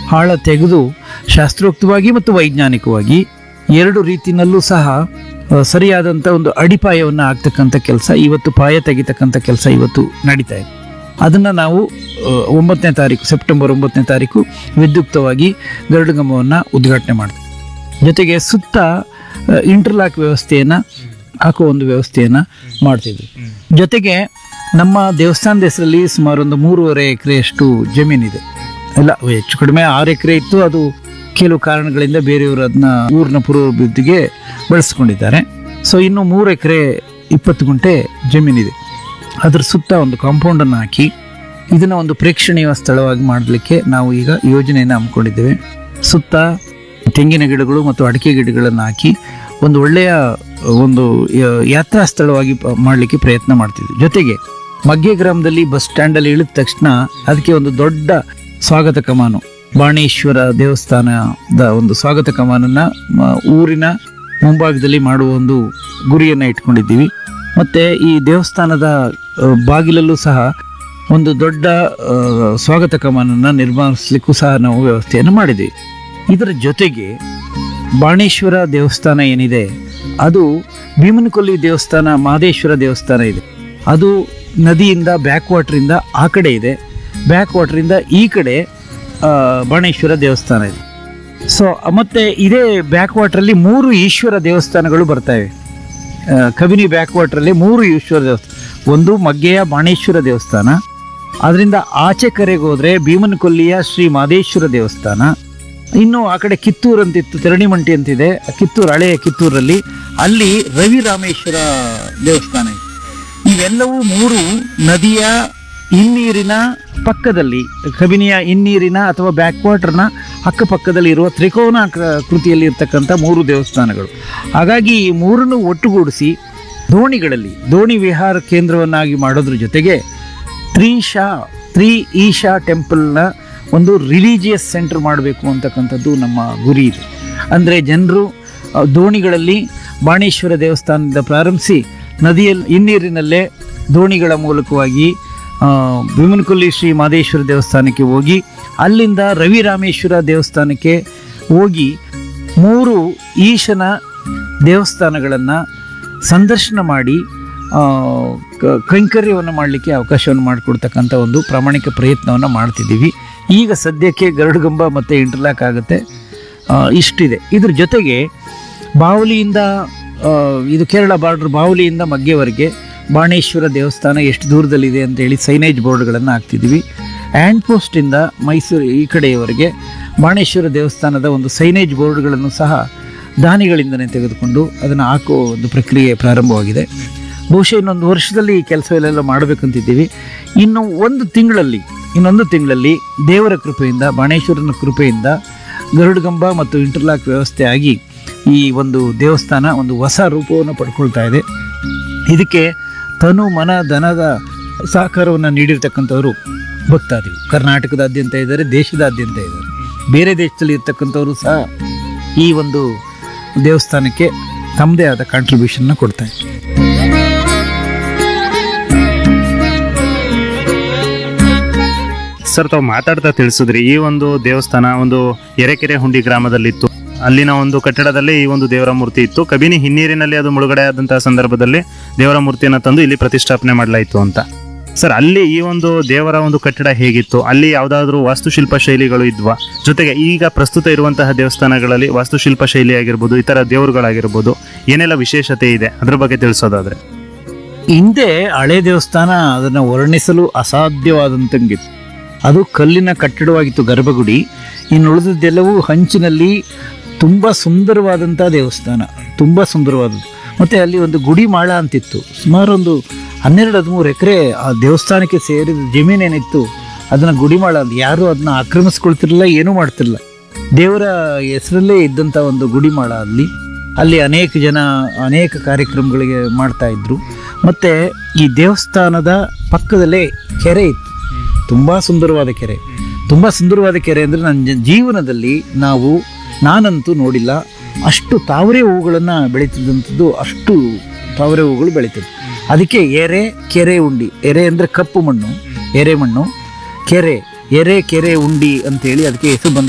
ಆಳ ತೆಗೆದು ಶಾಸ್ತ್ರೋಕ್ತವಾಗಿ ಮತ್ತು ವೈಜ್ಞಾನಿಕವಾಗಿ ಎರಡು ರೀತಿನಲ್ಲೂ ಸಹ ಆ, ಸರಿಯಾದಂಥ ಒಂದು ಅಡಿಪಾಯವನ್ನು ಆಗ್ತಕ್ಕಂಥ ಕೆಲಸ ಇವತ್ತು ಪಾಯ ತೆಗಿತಕ್ಕಂಥ ಕೆಲಸ ಇವತ್ತು ನಡೀತಾ ಇದೆ ಅದನ್ನು ನಾವು ಆ, ಒಂಬತ್ತನೇ ತಾರೀಕು ಸೆಪ್ಟೆಂಬರ್ ಒಂಬತ್ತನೇ ತಾರೀಕು ವಿದ್ಯುಕ್ತವಾಗಿ ಗರುಡಗಂಬವನ್ನು ಉದ್ಘಾಟನೆ ಮಾಡ್ತೀವಿ ಜೊತೆಗೆ ಸುತ್ತ ಇಂಟರ್ಲಾಕ್ ವ್ಯವಸ್ಥೆಯನ್ನು ಹಾಕುವ ಒಂದು ವ್ಯವಸ್ಥೆಯನ್ನು ಮಾಡ್ತಿದ್ವಿ ಜೊತೆಗೆ ನಮ್ಮ ದೇವಸ್ಥಾನದ ಹೆಸರಲ್ಲಿ ಸುಮಾರು ಒಂದು ಮೂರುವರೆ ಎಕರೆಯಷ್ಟು ಜಮೀನಿದೆ ಇಲ್ಲ ಹೆಚ್ಚು ಕಡಿಮೆ ಆರು ಎಕರೆ ಇತ್ತು ಅದು ಕೆಲವು ಕಾರಣಗಳಿಂದ ಬೇರೆಯವರು ಅದನ್ನ ಊರಿನ ಪೂರ್ವಾಭಿವೃದ್ಧಿಗೆ ಬಳಸ್ಕೊಂಡಿದ್ದಾರೆ ಸೊ ಇನ್ನು ಮೂರು ಎಕರೆ ಇಪ್ಪತ್ತು ಗುಂಟೆ ಜಮೀನಿದೆ ಅದ್ರ ಸುತ್ತ ಒಂದು ಕಾಂಪೌಂಡನ್ನು ಹಾಕಿ ಇದನ್ನು ಒಂದು ಪ್ರೇಕ್ಷಣೀಯ ಸ್ಥಳವಾಗಿ ಮಾಡಲಿಕ್ಕೆ ನಾವು ಈಗ ಯೋಜನೆಯನ್ನು ಹಮ್ಮಿಕೊಂಡಿದ್ದೇವೆ ಸುತ್ತ ತೆಂಗಿನ ಗಿಡಗಳು ಮತ್ತು ಅಡಿಕೆ ಗಿಡಗಳನ್ನು ಹಾಕಿ ಒಂದು ಒಳ್ಳೆಯ ಒಂದು ಯ- ಯಾತ್ರಾ ಸ್ಥಳವಾಗಿ ಪ- ಮಾಡಲಿಕ್ಕೆ ಪ್ರಯತ್ನ ಮಾಡ್ತಿದ್ವಿ ಜೊತೆಗೆ ಮಗ್ಗೆ ಗ್ರಾಮದಲ್ಲಿ ಬಸ್ ಸ್ಟ್ಯಾಂಡಲ್ಲಿ ಇಳಿದ ತಕ್ಷಣ ಅದಕ್ಕೆ ಒಂದು ದೊಡ್ಡ ಸ್ವಾಗತ ಕಮಾನು ಬಾಣೇಶ್ವರ ದೇವಸ್ಥಾನದ ಒಂದು ಸ್ವಾಗತ ಕಮಾನನ್ನ ಮ- ಊರಿನ ಮುಂಭಾಗದಲ್ಲಿ ಮಾಡುವ ಒಂದು ಗುರಿಯನ್ನು ಇಟ್ಕೊಂಡಿದ್ದೀವಿ ಮತ್ತೆ ಈ ದೇವಸ್ಥಾನದ ಆ, ಬಾಗಿಲಲ್ಲೂ ಸಹ ಒಂದು ದೊಡ್ಡ ಆ, ಸ್ವಾಗತ ಕಮಾನನ್ನ ನಿರ್ಮಿಸಲಿಕ್ಕೂ ಸಹ ನಾವು ವ್ಯವಸ್ಥೆಯನ್ನು ಮಾಡಿದ್ದೀವಿ ಇದರ ಜೊತೆಗೆ ಬಾಣೇಶ್ವರ ದೇವಸ್ಥಾನ ಏನಿದೆ ಅದು ಭೀಮನಕೊಲ್ಲಿ ದೇವಸ್ಥಾನ ಮಹದೇಶ್ವರ ದೇವಸ್ಥಾನ ಇದೆ ಅದು ನದಿಯಿಂದ ಬ್ಯಾಕ್ ವಾಟ್ರಿಂದ ಆ ಕಡೆ ಇದೆ ಬ್ಯಾಕ್ ವಾಟ್ರಿಂದ ಈ ಕಡೆ ಆ, ಬಾಣೇಶ್ವರ ದೇವಸ್ಥಾನ ಇದೆ ಸೊ ಮತ್ತೆ ಇದೇ ಬ್ಯಾಕ್ ವಾಟ್ರಲ್ಲಿ ಮೂರು ಈಶ್ವರ ದೇವಸ್ಥಾನಗಳು ಬರ್ತವೆ ಆ, ಕಬಿನಿ ಬ್ಯಾಕ್ ವಾಟ್ರಲ್ಲಿ ಮೂರು ಈಶ್ವರ ದೇವಸ್ಥಾನ ಒಂದು ಮಗ್ಗೆಯ ಬಾಣೇಶ್ವರ ದೇವಸ್ಥಾನ ಅದರಿಂದ ಆಚೆ ಕರೆಗೆ ಹೋದ್ರೆ ಭೀಮನಕೊಲ್ಲಿಯ ಶ್ರೀ ಮಾದೇಶ್ವರ ದೇವಸ್ಥಾನ ಇನ್ನು ಆ ಕಡೆ ಕಿತ್ತೂರು ಅಂತಿತ್ತು ತೆರಣಿಮಂಟಿ ಅಂತಿದೆ ಕಿತ್ತೂರು ಹಳೆಯ ಕಿತ್ತೂರಲ್ಲಿ ಅಲ್ಲಿ ರವಿ ರಾಮೇಶ್ವರ ದೇವಸ್ಥಾನ ಇದೆ ಇವೆಲ್ಲವೂ ಮೂರು ನದಿಯ ಹಿನ್ನೀರಿನ ಪಕ್ಕದಲ್ಲಿ ಕಬಿನಿಯ ಹಿನ್ನೀರಿನ ಅಥವಾ ಬ್ಯಾಕ್ ವಾಟರ್ನ ಅಕ್ಕಪಕ್ಕದಲ್ಲಿ ಇರುವ ತ್ರಿಕೋನ ಕೃತಿಯಲ್ಲಿ ಇರ್ತಕ್ಕಂಥ ಮೂರು ದೇವಸ್ಥಾನಗಳು ಹಾಗಾಗಿ ಈ ಮೂರನ್ನು ಒಟ್ಟುಗೂಡಿಸಿ ದೋಣಿಗಳಲ್ಲಿ ದೋಣಿ ವಿಹಾರ ಕೇಂದ್ರವನ್ನಾಗಿ ಮಾಡೋದ್ರ ಜೊತೆಗೆ ತ್ರಿಶಾ ತ್ರಿ ಈಶಾ ಟೆಂಪಲ್ನ ಒಂದು ರಿಲಿಜಿಯಸ್ ಸೆಂಟರ್ ಮಾಡಬೇಕು ಅಂತಕ್ಕಂಥದ್ದು ನಮ್ಮ ಗುರಿ ಇದೆ ಅಂದರೆ ಜನರು ಆ, ದೋಣಿಗಳಲ್ಲಿ ಬಾಣೇಶ್ವರ ದೇವಸ್ಥಾನದಿಂದ ಪ್ರಾರಂಭಿಸಿ ನದಿಯಲ್ಲಿ ಹಿನ್ನೀರಿನಲ್ಲೇ ದೋಣಿಗಳ ಮೂಲಕವಾಗಿ ಆ, ಭೀಮನಕೊಲ್ಲಿ ಶ್ರೀ ಮಾದೇಶ್ವರ ದೇವಸ್ಥಾನಕ್ಕೆ ಹೋಗಿ ಅಲ್ಲಿಂದ ರವಿ ರಾಮೇಶ್ವರ ದೇವಸ್ಥಾನಕ್ಕೆ ಹೋಗಿ ಮೂರು ಈಶನ ದೇವಸ್ಥಾನಗಳನ್ನು ಸಂದರ್ಶನ ಮಾಡಿ ಆ, ಕ- ಕೈಂಕರ್ಯವನ್ನು ಮಾಡಲಿಕ್ಕೆ ಅವಕಾಶವನ್ನು ಮಾಡಿಕೊಡ್ತಕ್ಕಂಥ ಒಂದು ಪ್ರಾಮಾಣಿಕ ಪ್ರಯತ್ನವನ್ನು ಮಾಡ್ತಿದ್ದೀವಿ ಈಗ ಸದ್ಯಕ್ಕೆ ಗರುಡಗಂಬ ಮತ್ತು ಇಂಟರ್ಲಾಕ್ ಆಗುತ್ತೆ ಆ, ಇಷ್ಟಿದೆ ಇದ್ರ ಜೊತೆಗೆ ಬಾವಲಿಯಿಂದ ಆ, ಇದು ಕೇರಳ ಬಾರ್ಡರ್ ಬಾವಲಿಯಿಂದ ಮಗ್ಗೆವರೆಗೆ ಬಾಣೇಶ್ವರ ದೇವಸ್ಥಾನ ಎಷ್ಟು ದೂರದಲ್ಲಿದೆ ಅಂತೇಳಿ ಸೈನೇಜ್ ಬೋರ್ಡ್ಗಳನ್ನು ಹಾಕ್ತಿದ್ದೀವಿ ಆ್ಯಂಡ್ ಪೋಸ್ಟಿಂದ ಮೈಸೂರು ಈ ಕಡೆಯವರೆಗೆ ಬಾಣೇಶ್ವರ ದೇವಸ್ಥಾನದ ಒಂದು ಸೈನೇಜ್ ಬೋರ್ಡ್ಗಳನ್ನು ಸಹ ದಾನಿಗಳಿಂದನೇ ತೆಗೆದುಕೊಂಡು ಅದನ್ನು ಹಾಕುವ ಒಂದು ಪ್ರಕ್ರಿಯೆ ಪ್ರಾರಂಭವಾಗಿದೆ ಬಹುಶಃ ಇನ್ನೊಂದು ವರ್ಷದಲ್ಲಿ ಈ ಕೆಲಸವೆಲ್ಲ ಮಾಡಬೇಕಂತಿದ್ದೀವಿ ಇನ್ನು ಒಂದು ತಿಂಗಳಲ್ಲಿ ಇನ್ನೊಂದು ತಿಂಗಳಲ್ಲಿ ದೇವರ ಕೃಪೆಯಿಂದ ಬಾಣೇಶ್ವರನ ಕೃಪೆಯಿಂದ ಗರುಡಗಂಬ ಮತ್ತು ಇಂಟರ್ಲಾಕ್ ವ್ಯವಸ್ಥೆ ಆಗಿ ಈ ಒಂದು ದೇವಸ್ಥಾನ ಒಂದು ಹೊಸ ರೂಪವನ್ನು ಪಡ್ಕೊಳ್ತಾ ಇದೆ ಇದಕ್ಕೆ ತನು ಮನ ಧನದ ಸಹಕಾರವನ್ನು ನೀಡಿರ್ತಕ್ಕಂಥವರು ಭಕ್ತಾದಿಗಳು ಕರ್ನಾಟಕದಾದ್ಯಂತ ಇದ್ದಾರೆ ದೇಶದಾದ್ಯಂತ ಇದ್ದಾರೆ ಬೇರೆ ದೇಶದಲ್ಲಿ ಇರ್ತಕ್ಕಂಥವರು ಸಹ ಈ ಒಂದು ದೇವಸ್ಥಾನಕ್ಕೆ ತಮ್ಮದೇ ಆದ ಕಾಂಟ್ರಿಬ್ಯೂಷನ್ನ ಕೊಡ್ತಾ ಇದ್ದಾರೆ ಸರ್ ತಾವು ಮಾತಾಡ್ತಾ ತಿಳಿಸಿದ್ರಿ ಈ ಒಂದು ದೇವಸ್ಥಾನ ಒಂದು ಎರೆಕೆರೆ ಹುಂಡಿ ಗ್ರಾಮದಲ್ಲಿತ್ತು ಅಲ್ಲಿನ ಒಂದು ಕಟ್ಟಡದಲ್ಲಿ ಈ ಒಂದು ದೇವರ ಮೂರ್ತಿ ಇತ್ತು ಕಬಿನಿ ಹಿನ್ನೀರಿನಲ್ಲಿ ಅದು ಮುಳುಗಡೆ ಆದಂತಹ ಸಂದರ್ಭದಲ್ಲಿ ದೇವರ ಮೂರ್ತಿಯನ್ನು ತಂದು ಇಲ್ಲಿ ಪ್ರತಿಷ್ಠಾಪನೆ ಮಾಡಲಾಯಿತು ಅಂತ ಸರ್ ಅಲ್ಲಿ ಈ ಒಂದು ದೇವರ ಒಂದು ಕಟ್ಟಡ ಹೇಗಿತ್ತು ಅಲ್ಲಿ ಯಾವುದಾದ್ರೂ ವಾಸ್ತುಶಿಲ್ಪ ಶೈಲಿಗಳು ಇದ್ವಾ ಜೊತೆಗೆ ಈಗ ಪ್ರಸ್ತುತ ಇರುವಂತಹ ದೇವಸ್ಥಾನಗಳಲ್ಲಿ ವಾಸ್ತುಶಿಲ್ಪ ಶೈಲಿ ಆಗಿರ್ಬೋದು ಇತರ ದೇವರುಗಳಾಗಿರ್ಬೋದು ಏನೆಲ್ಲ ವಿಶೇಷತೆ ಇದೆ ಅದ್ರ ಬಗ್ಗೆ ತಿಳಿಸೋದಾದ್ರೆ ಹಿಂದೆ ಹಳೆ ದೇವಸ್ಥಾನ ಅದನ್ನು ವರ್ಣಿಸಲು ಅಸಾಧ್ಯವಾದಂತಂಗಿತ್ತು ಅದು ಕಲ್ಲಿನ ಕಟ್ಟಡವಾಗಿತ್ತು ಗರ್ಭಗುಡಿ ಇನ್ನು ಉಳಿದದ್ದೆಲ್ಲವೂ ಹಂಚಿನಲ್ಲಿ ತುಂಬ ಸುಂದರವಾದಂಥ ದೇವಸ್ಥಾನ ತುಂಬ ಸುಂದರವಾದದ್ದು ಮತ್ತು ಅಲ್ಲಿ ಒಂದು ಗುಡಿ ಮಾಳ ಅಂತಿತ್ತು ಸುಮಾರು ಒಂದು ಹನ್ನೆರಡು ಹದಿಮೂರು ಎಕರೆ ಆ ದೇವಸ್ಥಾನಕ್ಕೆ ಸೇರಿದ ಜಮೀನೇನಿತ್ತು ಅದನ್ನು ಗುಡಿಮಾಳ ಅಂತ ಯಾರೂ ಅದನ್ನ ಆಕ್ರಮಿಸ್ಕೊಳ್ತಿರಲಿಲ್ಲ ಏನೂ ಮಾಡ್ತಿರಲಿಲ್ಲ ದೇವರ ಹೆಸರಲ್ಲೇ ಇದ್ದಂಥ ಒಂದು ಗುಡಿಮಾಳ ಅಲ್ಲಿ ಅಲ್ಲಿ ಅನೇಕ ಜನ ಅನೇಕ ಕಾರ್ಯಕ್ರಮಗಳಿಗೆ ಮಾಡ್ತಾ ಇದ್ರು ಮತ್ತು ಈ ದೇವಸ್ಥಾನದ ಪಕ್ಕದಲ್ಲೇ ಕೆರೆ ಇತ್ತು ತುಂಬ ಸುಂದರವಾದ ಕೆರೆ ತುಂಬ ಸುಂದರವಾದ ಕೆರೆ ಅಂದರೆ ನನ್ನ ಜ- ಜೀವನದಲ್ಲಿ ನಾವು ನಾನಂತೂ ನೋಡಿಲ್ಲ ಅಷ್ಟು ತಾವರೆ ಹೂಗಳನ್ನು ಬೆಳೀತಿದ್ದಂಥದ್ದು ಅಷ್ಟು ತಾವರೆ ಹೂಗಳು ಬೆಳೀತಿದ್ವು ಅದಕ್ಕೆ ಎರೆ ಕೆರೆ ಉಂಡಿ ಎರೆ ಅಂದರೆ ಕಪ್ಪು ಮಣ್ಣು ಎರೆ ಮಣ್ಣು ಕೆರೆ ಎರೆ ಕೆರೆ ಉಂಡಿ ಅಂತೇಳಿ ಅದಕ್ಕೆ ಹೆಸರು ಬಂದಿದೆ